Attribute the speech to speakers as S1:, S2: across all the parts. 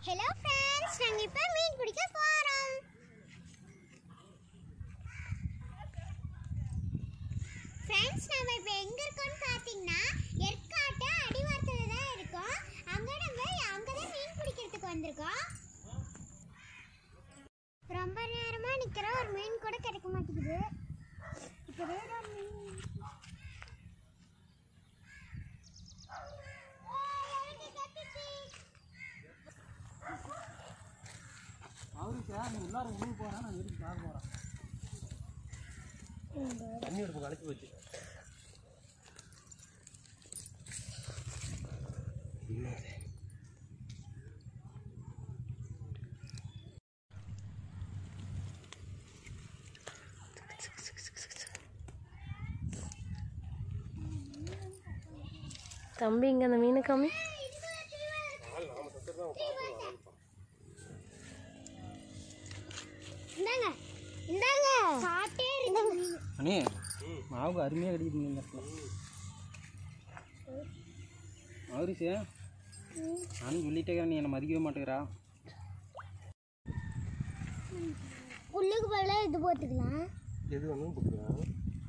S1: Hello friends நாங்கள் இப்போ மீன் பிடிக்க போகிறோம் ஃப்ரெண்ட்ஸ் நம்ம இப்போ எங்கே இருக்கோம்னு பார்த்தீங்கன்னா ஏற்காட்டு அடிவாரத்தில் தான் இருக்கோம் அங்கே நம்ம அங்கே தான் மீன் பிடிக்கிறதுக்கு வந்திருக்கோம் ரொம்ப நேரமாக நிற்கிற ஒரு மீன் கூட கிடைக்க மாட்டேங்குது இப்போ வேற ஒரு மீன்
S2: அவருக்கு நீ உள்ளார உணவு போறா நான் எதுக்கு பார்க்க போறேன் தண்ணி எடுப்பு கலக்கி வச்சு
S3: தம்பி இங்கே அந்த மீனை காமி
S1: இந்தாங்க இந்தாங்க சாப்பிட்டே இருக்கு மீன்
S2: அண்ணே மாவுக்கு அருமையாக கிடைக்குது இந்த இடத்துல மதுரிசே நானும் சொல்லிட்டே இருக்கிறேன் நீ என்னை மதிக்கவே மாட்டேங்கிறா
S1: புல்லுக்கு பதிலாக இது போட்டுக்கலாம்
S2: எது வேணும் போட்டுக்கலாம்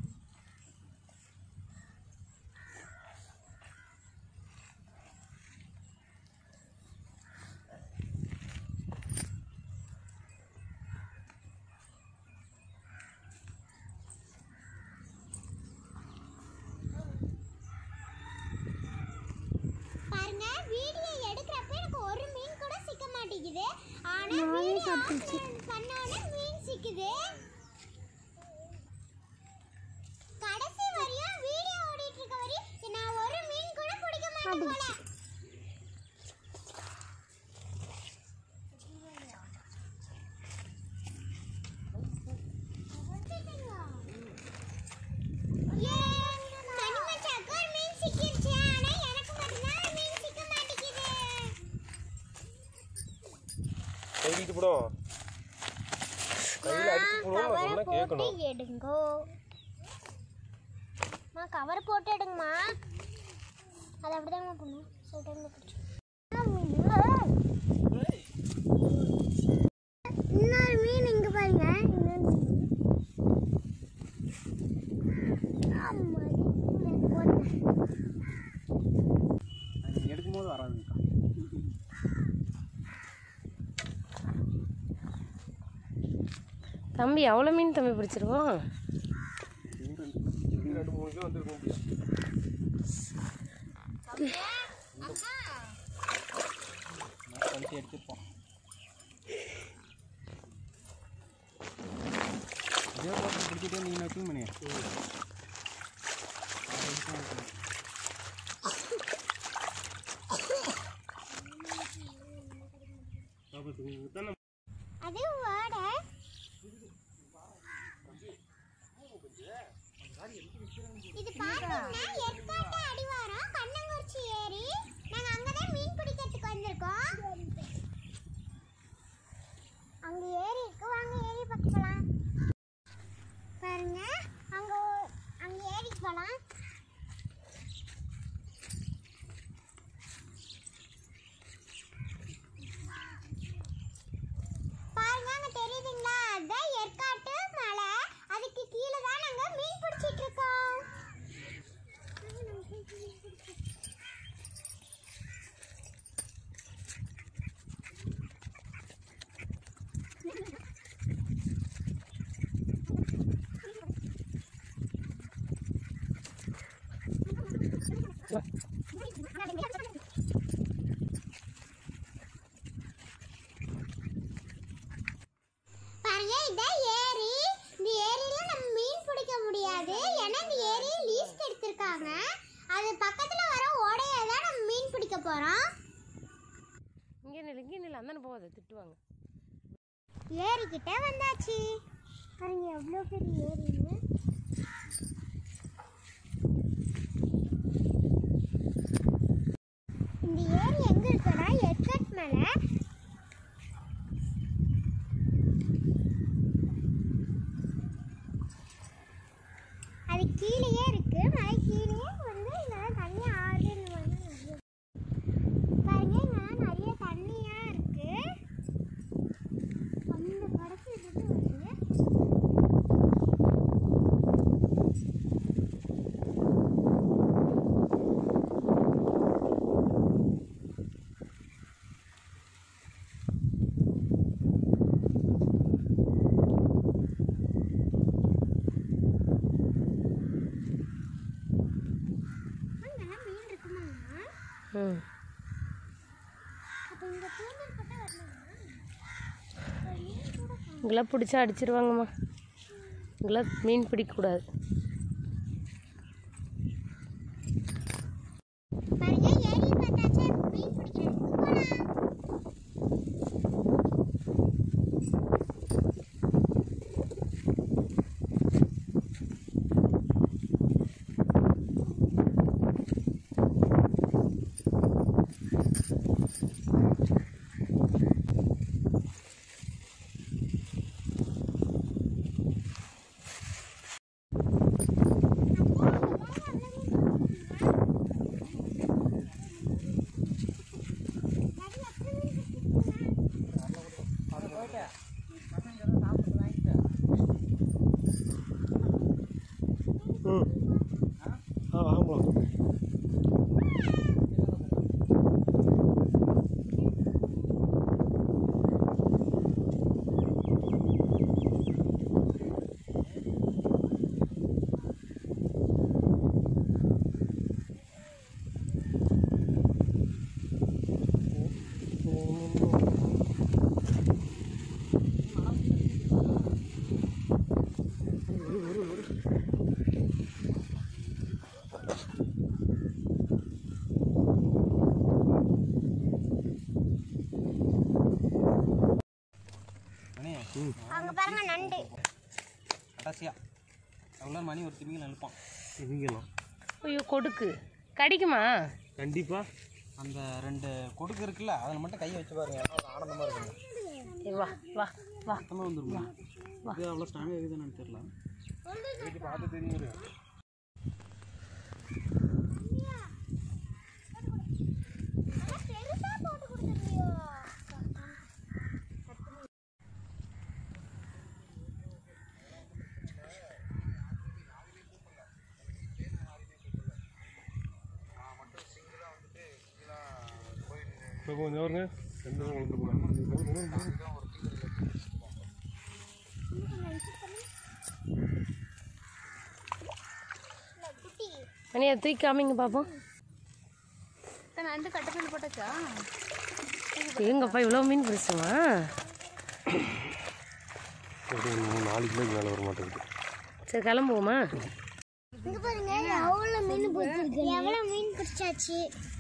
S1: பாருங்க வீடியோ எடுக்கிறப்ப எனக்கு ஒரு மீன் கூட சிக்க மாட்டேங்குது ஆனா வீடியோ பண்ணோட மீன் சிக்குது கடைசி வரையும் வீடியோ ஓடிட்டு இருக்க வரையும் நான் ஒரு மீன் கூட பிடிக்க மாட்டேன் போல ஏய், கனிமச்சாக்கு ஒரு மீன் சிக்கிருச்சு. ஆனா எனக்கு மட்டும்தான் மீன் சிக்க மாட்டேங்குது.
S2: கையிட்டு போடும் கையில் அடிச்சு போடும்
S1: கவரை
S2: நான் சொன்னா
S1: போட்டு
S2: கேட்கணும்
S1: எடுங்கோ அம்மா கவர் போட்டு எடுங்கம்மா அது அப்படிதாங்க பண்ணும் சொல்லிட்டு பிடிச்சி இன்னொரு மீன் இங்க பாருங்க இன்னொரு மீன். ஆமாடி, இங்க போட்டேன்.
S2: அது எடுக்கும்போது வராதுக்கா
S3: தம்பி எவ்வளோ மீன் தம்பி பிடிச்சிருக்கோம்
S2: ரெண்டு மூணு கிலோ வந்துருக்க முடியும் நான் கழிச்சு எடுத்துப்போம் இதே போட்டு பிடிச்சிட்டே நீங்கள் வச்சுங்க மணி
S1: அது ஓட இது பாத்தீங்கன்னா ஏற்காட்டு அடிவாரம் கண்ணங்குறிச்சி ஏரி நாங்க அங்கதான் மீன் பிடிக்கிறதுக்கு வந்திருக்கோம் அங்க ஏரி இருக்கு வாங்க ஏரி பக்கம் போலாம் பாருங்க அங்க ஒ- அங்க ஏரிக்கு போலாம் பாருங்க அங்க தெரியுதுங்களா அதான் ஏற்காட்டு மலை அதுக்கு கீழே தான் நாங்க மீன் பிடிச்சிட்டு இருக்கோம் பாருங்க இதான் ஏரி இந்த ஏரியில நம்ம மீன் பிடிக்க முடியாது ஏன்னா இந்த ஏரியை லீஸ்க்கு எடுத்திருக்காங்க அது பக்கத்துல வர ஓடையை தான் நம்ம மீன் பிடிக்க போறோம்
S3: இங்கே நில்லு இங்கே நில்லு அந்தானே போகாத திட்டுவாங்க
S1: ஏரிக்கிட்ட வந்தாச்சு பாருங்க எவ்வளோ பெரிய ஏரின்னு இந்த ஏரி எங்க இருக்குன்னா எட்கட் மேல அது கீழேயே இருக்கு மலை கீழேயே வந்து இதெல்லாம் தண்ணி ஆறுன்னு வந்து பாருங்க இங்கெல்லாம் நிறைய தண்ணியா இருக்கு இந்த தூண்டல் போட்டா வரலாமா ஒரு மீன் கூட காணோம்.
S3: இங்கெல்லாம் பிடிச்சா அடிச்சிருவாங்கம்மா இங்கெல்லாம் மீன் பிடிக்கக்கூடாது
S1: பாருங்க ஏரி பார்த்தாச்சு மீன் பிடிக்கிறதுக்கு போலாம்
S4: ம் ஆ ஆமாம்
S2: அண்ணே
S1: அங்க பாருங்க நண்டு
S2: கடைசியா எவ்வளோ மணி ஒரு திமிங்கல் அனுப்பான்
S4: இவங்கலாம்
S3: ஐயோ கொடுக்கு கடிக்குமா
S4: கண்டிப்பாக
S2: அந்த ரெண்டு கொடுக்கு இருக்குல்ல அதில் மட்டும் கையை வச்சு பாருங்க எல்லாம் ஆனந்தமாக இருக்குங்க
S3: ஏய், வா வா வா
S2: மொத்தமாக வந்துருமா இது அவ்வளோ ஸ்ட்ராங்காக இருக்குதுன்னு தெரியல வீட்டு பார்த்து தெரியும்
S1: பெருசா போட்டு கொடுத்துருவியோ
S4: இப்போ கொஞ்சம் வருங்க ரெண்டு தான் வளர்ந்து போகிறாங்க
S1: குட்டி
S3: மணி அதை தூக்கி காமிங்க பார்ப்போம்
S5: நண்டு கட்டப்பட்டு போட்டாச்சா
S3: எங்கப்பா இவ்வளோ மீன் பிடிச்சுமா
S4: எப்படி மூணு நாலு கிலோக்கு மேலே வர மாட்டேங்குது
S3: சரி கிளம்புவோமா
S1: இங்க பாருங்க எவ்வளவு மீன் பிடிச்சிருக்கு எவ்வளவு மீன் பிடிச்சாச்சு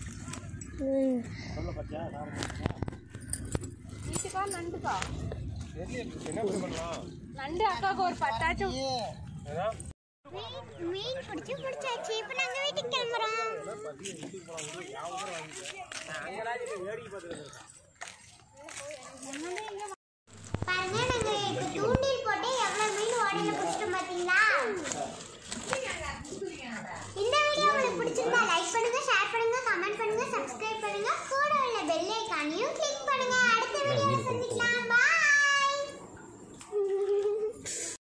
S5: வீட்டுக்கா நண்டுக்கா நண்டு அக்காவுக்கு ஒரு பத்தாச்சும்
S1: மீன் மீன் பிடிச்சி பிடிச்சாச்சு இப்போ நாங்க வீட்டுக்கு கிளம்புறோம் பாருங்க நாங்க